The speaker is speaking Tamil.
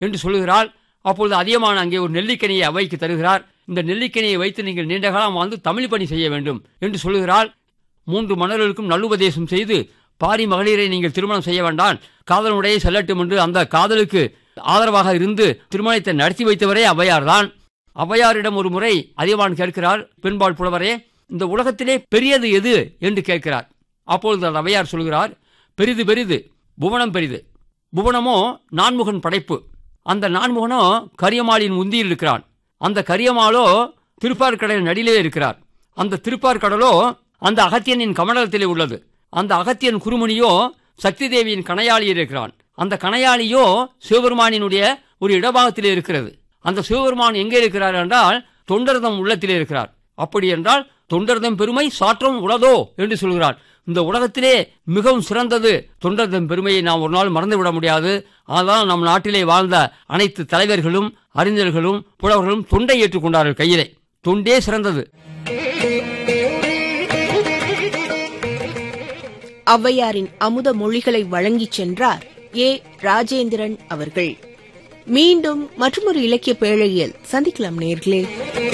என்று சொல்லுகிறாள் அப்பொழுது அதிகமான அங்கே ஒரு நெல்லிக்கனியை அவைக்கு தருகிறார் இந்த நெல்லிக்கனியை வைத்து நீங்கள் நீண்ட காலம் வாழ்ந்து தமிழ் பணி செய்ய வேண்டும் என்று சொல்லுகிறாள் மூன்று மன்னர்களுக்கும் நல்லுபதேசம் செய்து பாரி மகளிரை நீங்கள் திருமணம் செய்ய வேண்டாம் காதலனுடைய செல்லட்டும் என்று அந்த காதலுக்கு ஆதரவாக இருந்து திருமணத்தை நடத்தி வைத்தவரே ஔவையார்தான் ஔவையாரிடம் ஒரு முறை அதிகமான் கேட்கிறார் பெண்பால் புலவரே இந்த உலகத்திலே பெரியது எது என்று கேட்கிறார் அப்பொழுது அந்த ஔவையார் சொல்கிறார் பெரிது பெரிது புவனம் பெரிது புவனமோ நான்முகன் படைப்பு அந்த நான்முகனோ கரியமாளின் உந்தியில் இருக்கிறான் அந்த கரியமாளோ திருப்பார்கடல் நடிலே இருக்கிறார் அந்த திருப்பார்கடலோ அந்த அகத்தியனின் கமண்டலத்திலே உள்ளது அந்த அகத்தியன் குருமுனியோ சக்தி தேவியின் கணையாளியில் இருக்கிறான் அந்த கணையாளியோ சிவபெருமானினுடைய ஒரு இடபாகத்திலே இருக்கிறது அந்த சிவபெருமான் எங்கே இருக்கிறார் என்றால் தொண்டர்தம் உள்ளத்திலே இருக்கிறார் அப்படி என்றால் தொண்டர்தம் பெருமை சாற்றம் உளதோ என்று சொல்கிறார் இந்த உலகத்திலே மிகவும் சிறந்தது தொண்டர்தம் பெருமையை நாம் ஒரு நாள் மறந்துவிட முடியாது ஆனால் நம் நாட்டிலே வாழ்ந்த அனைத்து தலைவர்களும் அறிஞர்களும் புலவர்களும் தொண்டை ஏற்றுக்கொண்டார்கள் கையிலே தொண்டே சிறந்தது ஔவையாரின் அமுத மொழிகளை வழங்கிச் சென்றார் ஏ ராஜேந்திரன் அவர்கள் மீண்டும் மற்றொரு இலக்கிய பேழையில் சந்திக்கலாம் நேர்களே